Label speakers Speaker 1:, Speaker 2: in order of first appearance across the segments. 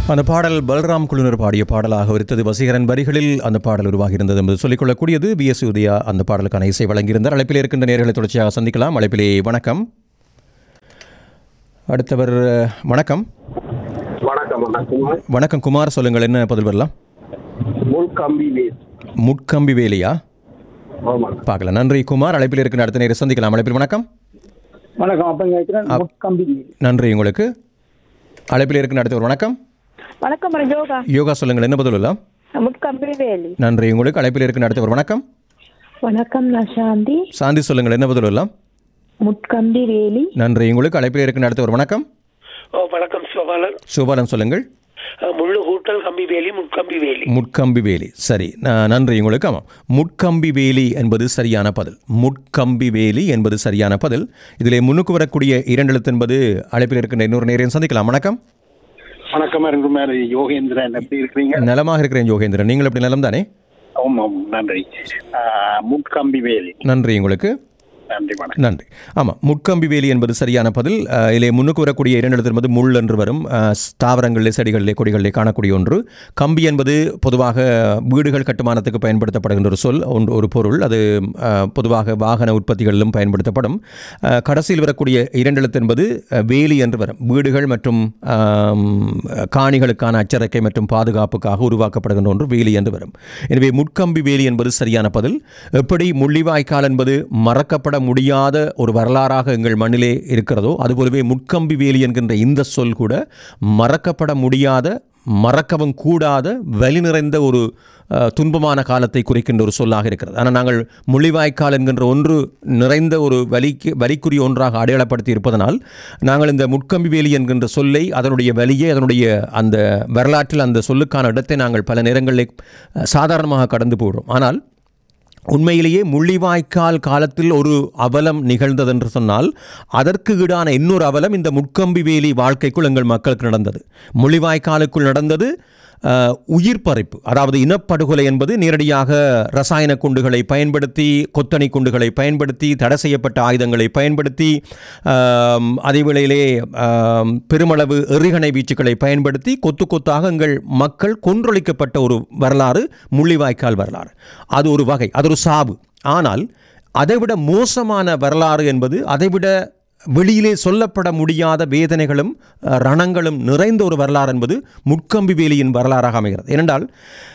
Speaker 1: அந்த பாடல் பல்ராம் குழுவினர் பாடிய பாடலாக இருந்தது வசீகரன் வரிகளில் அந்த பாடல் உருவாகி இருந்தது என்பது சொல்லிக்கொள்ளக்கூடியது பி எஸ் உதயா அந்த பாடலுக்கான இசை வழங்கியிருந்தார் அழைப்பிலே இருக்கின்ற நேர்களை தொடர்ச்சியாக சந்திக்கலாம் அழைப்பிலே வணக்கம் அடுத்தவர் அஹ், வணக்கம்
Speaker 2: வணக்கம் வணக்கம்
Speaker 1: வணக்கம் குமார் சொல்லுங்கள் என்ன பதில் வரலாம்
Speaker 2: முள் கம்பி வேஸ்
Speaker 1: முட்கம்பி வேலியா
Speaker 2: ஆமாம்
Speaker 1: பார்க்கலாம் நன்றி குமார் அழைப்பில் இருக்கின்ற அடுத்த நேரம் சந்திக்கலாம் அழைப்பில் வணக்கம்
Speaker 3: வணக்கம் அப்ப கேட்கிறேன் முட்கம்பி
Speaker 1: நன்றி உங்களுக்கு அழைப்பில் இருக்கின்ற அடுத்தவர் வணக்கம்
Speaker 4: வணக்கம் மேடம் யோகா
Speaker 1: யோகா சொல்லுங்கள் என்ன பதில் வரலாம்
Speaker 4: முட்கம்பி வேலி
Speaker 1: நன்றி உங்களுக்கு அழைப்பில் இருக்கின்ற அடுத்தவர் வணக்கம்
Speaker 4: வணக்கம் நான் சாந்தி
Speaker 1: சாந்தி சொல்லுங்கள் என்ன பதில் வரலாம்
Speaker 4: முட்கம்பி வேலி
Speaker 1: நன்றி உங்களுக்கு அழைப்பில் இருக்கின்ற அடுத்தவர் வணக்கம்
Speaker 5: ஓ வணக்கம் சிவபாலன்
Speaker 1: சுபாலன் சொல்லுங்கள்
Speaker 5: அஹ், முள்ளு கூட்டல் கம்பி வேலி முட்கம்பி வேலி
Speaker 1: முட்கம்பி வேலி சரி ந- நன்றி உங்களுக்கு ஆமாம் முட்கம்பி வேலி என்பது சரியான பதில் முட்கம்பி வேலி என்பது சரியான பதில் இதிலே முன்னுக்கு வரக்கூடிய இரண்டெழுத்து என்பது அழைப்பில் இருக்கின்ற இன்னொரு நேரையும் சந்திக்கலாம் வணக்கம்
Speaker 2: வணக்கம் அருண்குமார் யோகேந்திரன் எப்படி இருக்கிறீங்க
Speaker 1: நலமாக இருக்கிறேன் யோகேந்திரன் நீங்கள் எப்படி நலம் தானே
Speaker 2: ஆமாம் நன்றி ஆஹ், முட்கம்பி வேலி
Speaker 1: நன்றி உங்களுக்கு
Speaker 2: நன்றி வணக்கம்
Speaker 1: நன்றி ஆமாம் முட்கம்பி வேலி என்பது சரியான பதில் அஹ், இதிலே முன்னுக்கு வரக்கூடிய இரண்டு எழுத்து என்பது முள் என்று வரும் அஹ், தாவரங்களிலே செடிகளிலே கொடிகளிலே காணக்கூடிய ஒன்று கம்பி என்பது பொதுவாக வீடுகள் கட்டுமானத்துக்கு பயன்படுத்தப்படுகின்ற ஒரு சொல் ஒன்று ஒரு பொருள் அது அஹ், பொதுவாக வாகன உற்பத்திகளிலும் பயன்படுத்தப்படும் அஹ், கடைசியில் வரக்கூடிய இரண்டு எழுத்து என்பது அஹ், வேலி என்று வரும் வீடுகள் மற்றும் ஆம், காணிகளுக்கான அச்சரிக்கை மற்றும் பாதுகாப்புக்காக உருவாக்கப்படுகின்ற ஒன்று வேலி என்று வரும் எனவே முட்கம்பி வேலி என்பது சரியான பதில் எப்படி முள்ளிவாய்க்கால் என்பது மறக்கப்பட முடியாத ஒரு வரலாறாக எங்கள் மண்ணிலே இருக்கிறதோ அதுபோலவே முட்கம்பி வேலி என்கின்ற இந்த சொல் கூட மறக்கப்பட முடியாத மறக்கவும் கூடாத வலி நிறைந்த ஒரு அஹ், துன்பமான காலத்தை குறிக்கின்ற ஒரு சொல்லாக இருக்கிறது ஆனால் நாங்கள் முள்ளிவாய்க்கால் என்கின்ற ஒன்று நிறைந்த ஒரு வலிக்கு வலிக்குரிய ஒன்றாக அடையாளப்படுத்தி இருப்பதனால் நாங்கள் இந்த முட்கம்பி வேலி என்கின்ற சொல்லை அதனுடைய வலியை அதனுடைய அந்த வரலாற்றில் அந்த சொல்லுக்கான இடத்தை நாங்கள் பல நேரங்களில் அஹ், சாதாரணமாக கடந்து போடுறோம் ஆனால் உண்மையிலேயே முள்ளிவாய்க்கால் காலத்தில் ஒரு அவலம் நிகழ்ந்ததென்று சொன்னால் அதற்கு ஈடான இன்னொரு அவலம் இந்த முட்கம்பி வேலி வாழ்க்கைக்குள் எங்கள் மக்களுக்கு நடந்தது முள்ளிவாய்க்காலுக்குள் நடந்தது அஹ், உயிர் பறிப்பு அதாவது இனப்படுகொலை என்பது நேரடியாக ரசாயன குண்டுகளை பயன்படுத்தி கொத்தணி குண்டுகளை பயன்படுத்தி தடை செய்யப்பட்ட ஆயுதங்களை பயன்படுத்தி ஆம், அதே வேளையிலே ஆம், பெருமளவு எறிகணை வீச்சுக்களை பயன்படுத்தி கொத்து கொத்தாக எங்கள் மக்கள் கொன்றொழிக்கப்பட்ட ஒரு வரலாறு முள்ளிவாய்க்கால் வரலாறு அது ஒரு வகை அது ஒரு சாவு ஆனால் அதைவிட மோசமான வரலாறு என்பது அதைவிட வெளியிலே சொல்லப்பட முடியாத வேதனைகளும் அஹ், ரணங்களும் நிறைந்த ஒரு வரலாறு என்பது முட்கம்பி வேலியின் வரலாறாக அமைகிறது ஏனென்றால்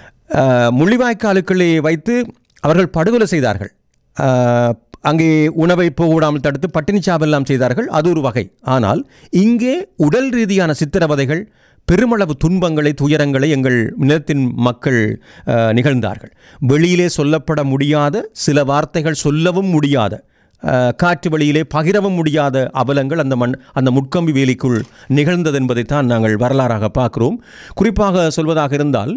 Speaker 1: அஹ், முள்ளிவாய்க்காலுக்குள்ளே வைத்து அவர்கள் படுகொலை செய்தார்கள் அஹ், அங்கே உணவை போடாமல் தடுத்து பட்டினி சாவெல்லாம் செய்தார்கள் அது ஒரு வகை ஆனால் இங்கே உடல் ரீதியான சித்திரவதைகள் பெருமளவு துன்பங்களை துயரங்களை எங்கள் நிலத்தின் மக்கள் அஹ், நிகழ்ந்தார்கள் வெளியிலே சொல்லப்பட முடியாத சில வார்த்தைகள் சொல்லவும் முடியாத அஹ், காற்று வழியிலே பகிரவும் முடியாத அவலங்கள் அந்த மண் அந்த முட்கம்பி வேலிக்குள் நிகழ்ந்தது என்பதைத்தான் நாங்கள் வரலாறாக பார்க்கிறோம் குறிப்பாக சொல்வதாக இருந்தால்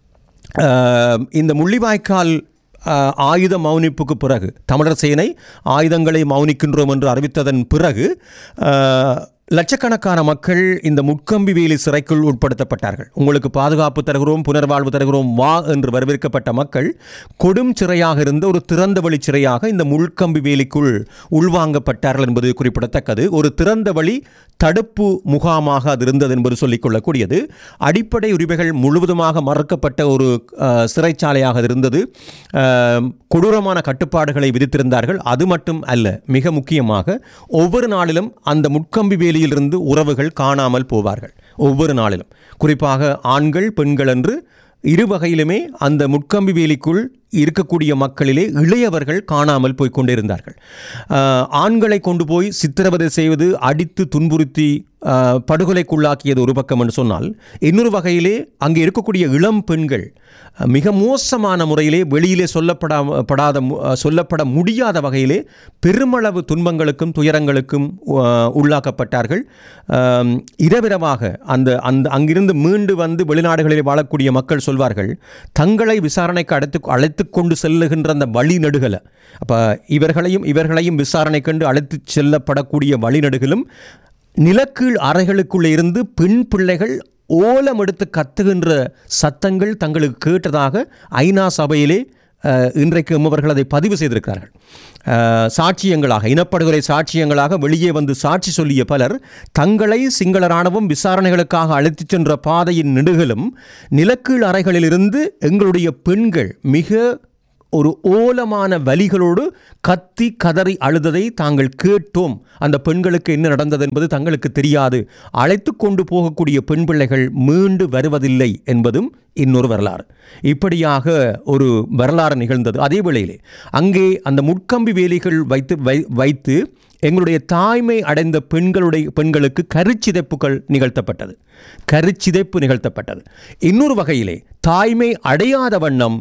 Speaker 1: அஹ், இந்த முள்ளிவாய்க்கால் அஹ், ஆயுத மௌனிப்புக்கு பிறகு தமிழர் சேனை ஆயுதங்களை மௌனிக்கின்றோம் என்று அறிவித்ததன் பிறகு அஹ், லட்சக்கணக்கான மக்கள் இந்த முட்கம்பி வேலி சிறைக்குள் உட்படுத்தப்பட்டார்கள் உங்களுக்கு பாதுகாப்பு தருகிறோம் புனர்வாழ்வு தருகிறோம் வா என்று வரவேற்கப்பட்ட மக்கள் கொடும் சிறையாக இருந்த ஒரு திறந்த வழி சிறையாக இந்த முள்கம்பி வேலிக்குள் உள்வாங்கப்பட்டார்கள் என்பது குறிப்பிடத்தக்கது ஒரு திறந்த வழி தடுப்பு முகாமாக அது இருந்தது என்பது சொல்லிக்கொள்ளக்கூடியது அடிப்படை உரிமைகள் முழுவதுமாக மறுக்கப்பட்ட ஒரு அஹ், சிறைச்சாலையாக அது இருந்தது அஹ், கொடூரமான கட்டுப்பாடுகளை விதித்திருந்தார்கள் அது மட்டும் அல்ல மிக முக்கியமாக ஒவ்வொரு நாளிலும் அந்த முட்கம்பி வேலியிலிருந்து உறவுகள் காணாமல் போவார்கள் ஒவ்வொரு நாளிலும் குறிப்பாக ஆண்கள் பெண்கள் என்று இரு வகையிலுமே அந்த முட்கம்பி வேலிக்குள் இருக்கக்கூடிய மக்களிலே இளையவர்கள் காணாமல் போய் கொண்டிருந்தார்கள் ஆஹ், ஆண்களை கொண்டு போய் சித்திரவதை செய்வது அடித்து துன்புறுத்தி ஆஹ், படுகொலைக்குள்ளாக்கியது ஒரு பக்கம் என்று சொன்னால் இன்னொரு வகையிலே அங்கே இருக்கக்கூடிய இளம் பெண்கள் அஹ், மிக மோசமான முறையிலே வெளியிலே சொல்லப்படா படாத மு- அஹ், சொல்லப்பட முடியாத வகையிலே பெருமளவு துன்பங்களுக்கும் துயரங்களுக்கும் அஹ், உள்ளாக்கப்பட்டார்கள் ஆம், இரவிரவாக அந்த அந்த அங்கிருந்து மீண்டு வந்து வெளிநாடுகளில் வாழக்கூடிய மக்கள் சொல்வார்கள் தங்களை விசாரணைக்கு அழைத்து அழைத்து கொண்டு செல்லுகின்ற அந்த வழிநடுகளை அப்போ இவர்களையும் இவர்களையும் விசாரணை கண்டு அழைத்து செல்லப்படக்கூடிய வழிநடுகளும் நிலக்கீழ் அறைகளுக்குள்ளே இருந்து பெண் பிள்ளைகள் ஓலம் எடுத்து கத்துகின்ற சத்தங்கள் தங்களுக்கு கேட்டதாக ஐநா சபையிலே அஹ், இன்றைக்கு எம்மவர்கள் அதை பதிவு செய்திருக்கிறார்கள் அஹ், சாட்சியங்களாக இனப்படுகொலை சாட்சியங்களாக வெளியே வந்து சாட்சி சொல்லிய பலர் தங்களை சிங்கள இராணுவம் விசாரணைகளுக்காக அழைத்துச் சென்ற பாதையின் நெடுகிலும் நிலக்கீழ் அறைகளிலிருந்து எங்களுடைய பெண்கள் மிக ஒரு ஓலமான வலிகளோடு கத்தி கதறி அழுததை தாங்கள் கேட்டோம் அந்த பெண்களுக்கு என்ன நடந்தது என்பது தங்களுக்கு தெரியாது அழைத்து கொண்டு போகக்கூடிய பெண் பிள்ளைகள் மீண்டு வருவதில்லை என்பதும் இன்னொரு வரலாறு இப்படியாக ஒரு வரலாறு நிகழ்ந்தது அதே வேளையிலே அங்கே அந்த முட்கம்பி வேலிகள் வைத்து வை வைத்து எங்களுடைய தாய்மை அடைந்த பெண்களுடைய பெண்களுக்கு கருச்சிதைப்புகள் நிகழ்த்தப்பட்டது கருச்சிதைப்பு நிகழ்த்தப்பட்டது இன்னொரு வகையிலே தாய்மை அடையாத வண்ணம்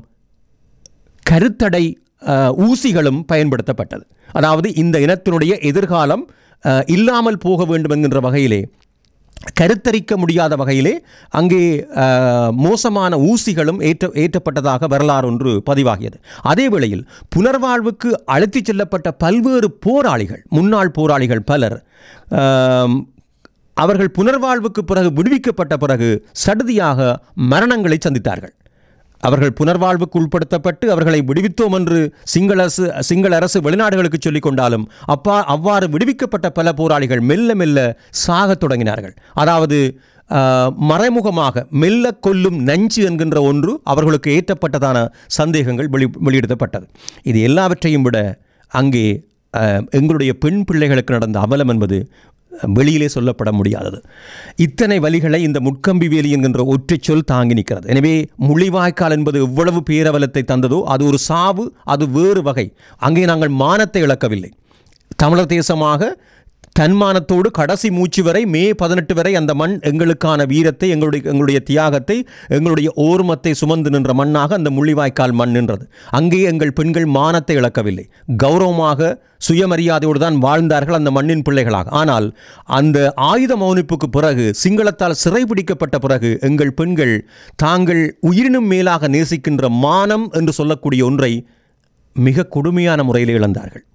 Speaker 1: கருத்தடை அஹ், ஊசிகளும் பயன்படுத்தப்பட்டது அதாவது இந்த இனத்தினுடைய எதிர்காலம் அஹ், இல்லாமல் போக வேண்டும் என்கின்ற வகையிலே கருத்தரிக்க முடியாத வகையிலே அங்கே அஹ், மோசமான ஊசிகளும் ஏற்ற ஏற்றப்பட்டதாக வரலாறு ஒன்று பதிவாகியது அதே வேளையில் புனர்வாழ்வுக்கு அழைத்துச் செல்லப்பட்ட பல்வேறு போராளிகள் முன்னாள் போராளிகள் பலர் அஹ், அவர்கள் புனர்வாழ்வுக்கு பிறகு விடுவிக்கப்பட்ட பிறகு சடுதியாக மரணங்களை சந்தித்தார்கள் அவர்கள் புனர்வாழ்வுக்கு உட்படுத்தப்பட்டு அவர்களை விடுவித்தோம் என்று சிங்கள அரசு சிங்கள அரசு வெளிநாடுகளுக்கு சொல்லிக் கொண்டாலும் அப்பா அவ்வாறு விடுவிக்கப்பட்ட பல போராளிகள் மெல்ல மெல்ல சாகத் தொடங்கினார்கள் அதாவது ஆஹ், மறைமுகமாக மெல்ல கொல்லும் நஞ்சு என்கின்ற ஒன்று அவர்களுக்கு ஏற்றப்பட்டதான சந்தேகங்கள் வெளி வெளியிடப்பட்டது இது எல்லாவற்றையும் விட அங்கே ஆஹ், எங்களுடைய பெண் பிள்ளைகளுக்கு நடந்த அவலம் என்பது வெளியிலே சொல்லப்பட முடியாதது இத்தனை வழிகளை இந்த முட்கம்பி வேலி என்கின்ற ஒற்றைச் சொல் தாங்கி நிற்கிறது எனவே முள்ளிவாய்க்கால் என்பது எவ்வளவு பேரவலத்தை தந்ததோ அது ஒரு சாவு அது வேறு வகை அங்கே நாங்கள் மானத்தை இழக்கவில்லை தமிழர் தேசமாக தன்மானத்தோடு கடைசி மூச்சு வரை மே பதினெட்டு வரை அந்த மண் எங்களுக்கான வீரத்தை எங்களுடைய எங்களுடைய தியாகத்தை எங்களுடைய ஓர்மத்தை சுமந்து நின்ற மண்ணாக அந்த முள்ளிவாய்க்கால் மண் நின்றது அங்கே எங்கள் பெண்கள் மானத்தை இழக்கவில்லை கௌரவமாக சுயமரியாதையோடு தான் வாழ்ந்தார்கள் அந்த மண்ணின் பிள்ளைகளாக ஆனால் அந்த ஆயுத மௌனிப்புக்கு பிறகு சிங்களத்தால் சிறைபிடிக்கப்பட்ட பிறகு எங்கள் பெண்கள் தாங்கள் உயிரினும் மேலாக நேசிக்கின்ற மானம் என்று சொல்லக்கூடிய ஒன்றை மிக கொடுமையான முறையில் இழந்தார்கள்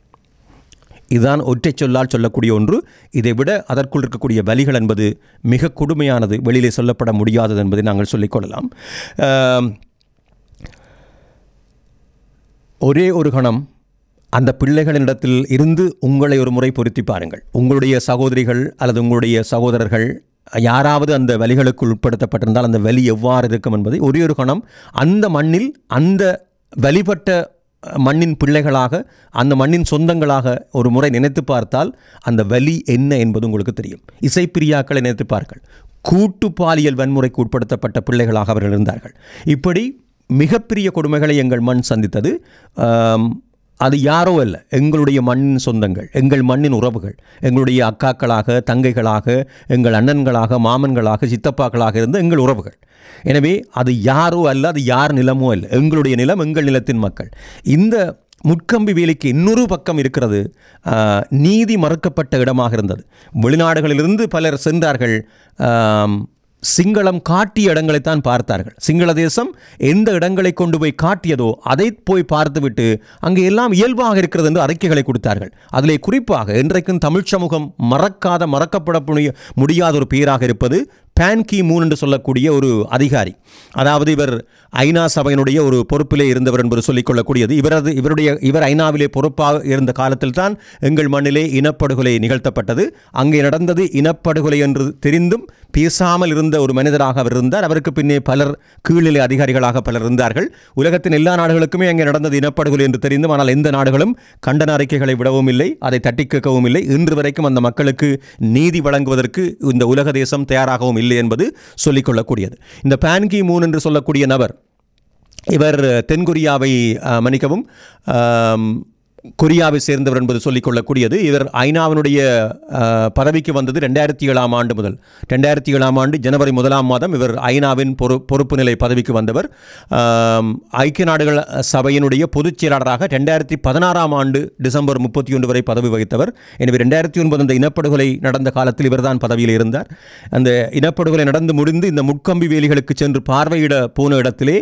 Speaker 1: இதுதான் ஒற்றைச் சொல்லால் சொல்லக்கூடிய ஒன்று இதை விட அதற்குள் இருக்கக்கூடிய வலிகள் என்பது மிக கொடுமையானது வெளியிலே சொல்லப்பட முடியாதது என்பதை நாங்கள் சொல்லிக்கொள்ளலாம் ஆம், ஒரே ஒரு கணம் அந்த பிள்ளைகளினிடத்தில் இருந்து உங்களை ஒரு முறை பொருத்தி பாருங்கள் உங்களுடைய சகோதரிகள் அல்லது உங்களுடைய சகோதரர்கள் யாராவது அந்த வலிகளுக்கு உட்படுத்தப்பட்டிருந்தால் அந்த வலி எவ்வாறு இருக்கும் என்பதை ஒரே ஒரு கணம் அந்த மண்ணில் அந்த வழிபட்ட மண்ணின் பிள்ளைகளாக அந்த மண்ணின் சொந்தங்களாக ஒரு முறை நினைத்து பார்த்தால் அந்த வலி என்ன என்பது உங்களுக்கு தெரியும் இசைப்பிரியாக்களை நினைத்து பார்கள் கூட்டு பாலியல் வன்முறைக்கு உட்படுத்தப்பட்ட பிள்ளைகளாக அவர்கள் இருந்தார்கள் இப்படி மிகப்பெரிய கொடுமைகளை எங்கள் மண் சந்தித்தது ஆம், அது யாரோ அல்ல எங்களுடைய மண்ணின் சொந்தங்கள் எங்கள் மண்ணின் உறவுகள் எங்களுடைய அக்காக்களாக தங்கைகளாக எங்கள் அண்ணன்களாக மாமன்களாக சித்தப்பாக்களாக இருந்த எங்கள் உறவுகள் எனவே அது யாரோ அல்ல அது யார் நிலமோ அல்ல எங்களுடைய நிலம் எங்கள் நிலத்தின் மக்கள் இந்த முட்கம்பி வேலைக்கு இன்னொரு பக்கம் இருக்கிறது ஆஹ், நீதி மறுக்கப்பட்ட இடமாக இருந்தது வெளிநாடுகளிலிருந்து பலர் சென்றார்கள் ஆம், சிங்களம் காட்டிய இடங்களைத்தான் பார்த்தார்கள் சிங்கள தேசம் எந்த இடங்களை கொண்டு போய் காட்டியதோ அதை போய் பார்த்துவிட்டு அங்கே எல்லாம் இயல்பாக இருக்கிறது என்று அறிக்கைகளை கொடுத்தார்கள் அதிலே குறிப்பாக இன்றைக்கும் தமிழ் சமூகம் மறக்காத மறக்கப்பட முடிய- முடியாத ஒரு பெயராக இருப்பது பேன் கி மூன் என்று சொல்லக்கூடிய ஒரு அதிகாரி அதாவது இவர் ஐநா சபையினுடைய ஒரு பொறுப்பிலே இருந்தவர் என்பது சொல்லிக்கொள்ளக்கூடியது இவரது இவருடைய இவர் ஐநாவிலே பொறுப்பாக இருந்த காலத்தில் தான் எங்கள் மண்ணிலே இனப்படுகொலை நிகழ்த்தப்பட்டது அங்கே நடந்தது இனப்படுகொலை என்று தெரிந்தும் பேசாமல் இருந்த ஒரு மனிதராக அவர் இருந்தார் அவருக்கு பின்னே பலர் கீழ்நிலை அதிகாரிகளாக பலர் இருந்தார்கள் உலகத்தின் எல்லா நாடுகளுக்குமே அங்கே நடந்தது இனப்படுகொலை என்று தெரிந்தும் ஆனால் எந்த நாடுகளும் கண்டன அறிக்கைகளை விடவும் இல்லை அதை தட்டி கேட்கவும் இல்லை இன்று வரைக்கும் அந்த மக்களுக்கு நீதி வழங்குவதற்கு இந்த உலக தேசம் தயாராகவும் இல்லை என்பது சொல்லிக்கொள்ளக்கூடியது இந்த பான்கி மூன் என்று சொல்லக்கூடிய நபர் இவர் தென்கொரியாவை அஹ், மன்னிக்கவும் ஆம், கொரியாவை சேர்ந்தவர் என்பது சொல்லிக்கொள்ளக்கூடியது இவர் ஐநாவினுடைய அஹ், பதவிக்கு வந்தது ரெண்டாயிரத்தி ஏழாம் ஆண்டு முதல் ரெண்டாயிரத்தி ஏழாம் ஆண்டு ஜனவரி முதலாம் மாதம் இவர் ஐநாவின் பொறு பொறுப்பு நிலை பதவிக்கு வந்தவர் ஆம், ஐக்கிய நாடுகள் சபையினுடைய பொதுச் செயலாளராக ரெண்டாயிரத்தி பதினாறாம் ஆண்டு டிசம்பர் முப்பத்தி ஒன்று வரை பதவி வகித்தவர் எனவே ரெண்டாயிரத்தி ஒன்பது அந்த இனப்படுகொலை நடந்த காலத்தில் இவர்தான் பதவியில் இருந்தார் அந்த இனப்படுகொலை நடந்து முடிந்து இந்த முட்கம்பி வேலிகளுக்கு சென்று பார்வையிட போன இடத்திலே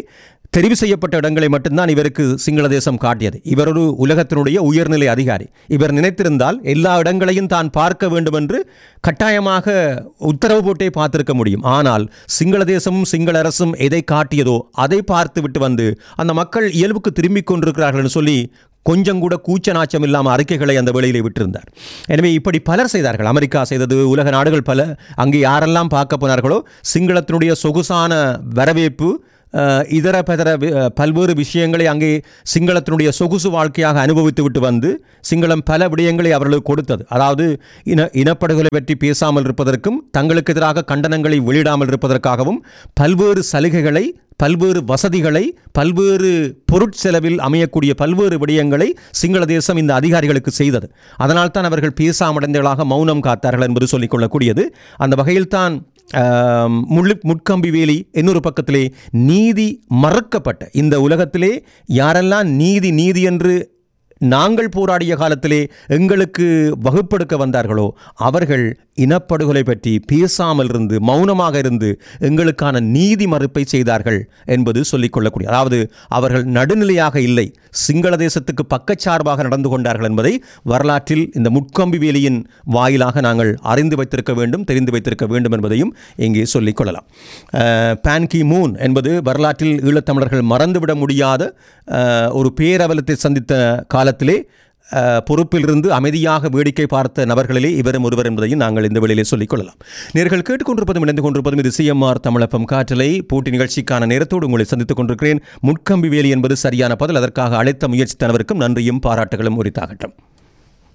Speaker 1: தெரிவு செய்யப்பட்ட இடங்களை மட்டும்தான் இவருக்கு சிங்கள தேசம் காட்டியது இவர் ஒரு உலகத்தினுடைய உயர்நிலை அதிகாரி இவர் நினைத்திருந்தால் எல்லா இடங்களையும் தான் பார்க்க வேண்டும் என்று கட்டாயமாக உத்தரவு போட்டே பார்த்திருக்க முடியும் ஆனால் சிங்கள தேசமும் சிங்கள அரசும் எதை காட்டியதோ அதை பார்த்து விட்டு வந்து அந்த மக்கள் இயல்புக்கு திரும்பிக் கொண்டிருக்கிறார்கள் சொல்லி கொஞ்சம் கூட கூச்ச நாச்சம் இல்லாமல் அறிக்கைகளை அந்த வேளையிலே விட்டிருந்தார் எனவே இப்படி பலர் செய்தார்கள் அமெரிக்கா செய்தது உலக நாடுகள் பல அங்கே யாரெல்லாம் பார்க்க போனார்களோ சிங்களத்தினுடைய சொகுசான வரவேற்பு அஹ், இதர பதர வி- அஹ், பல்வேறு விஷயங்களை அங்கே சிங்களத்தினுடைய சொகுசு வாழ்க்கையாக அனுபவித்து விட்டு வந்து சிங்களம் பல விடயங்களை அவர்களுக்கு கொடுத்தது அதாவது இன இனப்படுகொலை பற்றி பேசாமல் இருப்பதற்கும் தங்களுக்கு எதிராக கண்டனங்களை வெளியிடாமல் இருப்பதற்காகவும் பல்வேறு சலுகைகளை பல்வேறு வசதிகளை பல்வேறு பொருட்செலவில் அமையக்கூடிய பல்வேறு விடயங்களை சிங்கள தேசம் இந்த அதிகாரிகளுக்கு செய்தது அதனால் தான் அவர்கள் பேசாமடைந்தவர்களாக மௌனம் காத்தார்கள் என்பது சொல்லிக்கொள்ளக்கூடியது அந்த வகையில்தான் ஆம், முள்ளு முட்கம்பி வேலி இன்னொரு பக்கத்திலே நீதி மறக்கப்பட்ட இந்த உலகத்திலே யாரெல்லாம் நீதி நீதி என்று நாங்கள் போராடிய காலத்திலே எங்களுக்கு வகுப்பெடுக்க வந்தார்களோ அவர்கள் இனப்படுகொலை பற்றி பேசாமல் இருந்து மௌனமாக இருந்து எங்களுக்கான நீதி மறுப்பை செய்தார்கள் என்பது சொல்லிக்கொள்ளக்கூடிய அதாவது அவர்கள் நடுநிலையாக இல்லை சிங்கள தேசத்துக்கு பக்கச்சார்பாக நடந்து கொண்டார்கள் என்பதை வரலாற்றில் இந்த முட்கம்பி வேலியின் வாயிலாக நாங்கள் அறிந்து வைத்திருக்க வேண்டும் தெரிந்து வைத்திருக்க வேண்டும் என்பதையும் இங்கே சொல்லிக்கொள்ளலாம் அஹ், பான் கி மூன் என்பது வரலாற்றில் ஈழத்தமிழர்கள் மறந்துவிட முடியாத அஹ், ஒரு பேரவலத்தை சந்தித்த காலத்திலே அஹ், பொறுப்பிலிருந்து அமைதியாக வேடிக்கை பார்த்த நபர்களிலே இவரும் ஒருவர் என்பதையும் நாங்கள் இந்த வேளையிலே சொல்லிக்கொள்ளலாம் நேர்கள் கேட்டுக்கொண்டிருப்பதும் இணைந்து கொண்டிருப்பதும் இது சிஎம்ஆர் தமிழப்பம் காற்றலை போட்டி நிகழ்ச்சிக்கான நேரத்தோடு உங்களை சந்தித்துக் கொண்டிருக்கிறேன் முட்கம்பி வேலி என்பது சரியான பதில் அதற்காக அழைத்த முயற்சி தனவருக்கும் நன்றியும் பாராட்டுகளும் உரித்தாகட்டும்